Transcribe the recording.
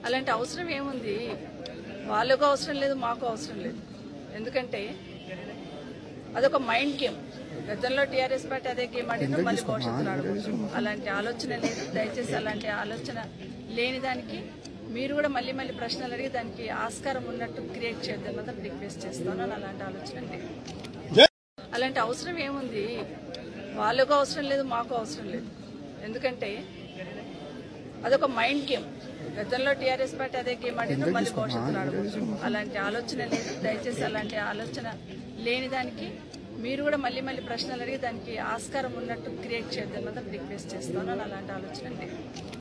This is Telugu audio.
అలాంటి అవసరం ఏముంది వాళ్ళకు అవసరం లేదు మాకు అవసరం లేదు ఎందుకంటే అదొక మైండ్ గేమ్ గతంలో టీఆర్ఎస్ పార్టీ అదే గేమ్ ఆడిన మళ్ళీ భవిష్యత్తులో ఆడవచ్చు అలాంటి ఆలోచన లేదు దయచేసి అలాంటి ఆలోచన లేని దానికి మీరు కూడా మళ్ళీ మళ్ళీ ప్రశ్నలు అడిగి దానికి ఆస్కారం ఉన్నట్టు క్రియేట్ చేయొద్దని మాత్రం రిక్వెస్ట్ చేస్తాను అలాంటి ఆలోచన లేదు అలాంటి అవసరం ఏముంది వాళ్ళకు అవసరం లేదు మాకు అవసరం లేదు ఎందుకంటే అదొక మైండ్ గేమ్ గతంలో టీఆర్ఎస్ పార్టీ అదే గేమ్ ఆడిన మళ్ళీ భవిష్యత్తులో ఆడవచ్చు అలాంటి ఆలోచన లేదు దయచేసి అలాంటి ఆలోచన లేని దానికి మీరు కూడా మళ్ళీ మళ్ళీ ప్రశ్నలు అడిగి దానికి ఆస్కారం ఉన్నట్టు క్రియేట్ చేయొద్దని మాత్రం రిక్వెస్ట్ చేస్తాను అలాంటి ఆలోచన లేదు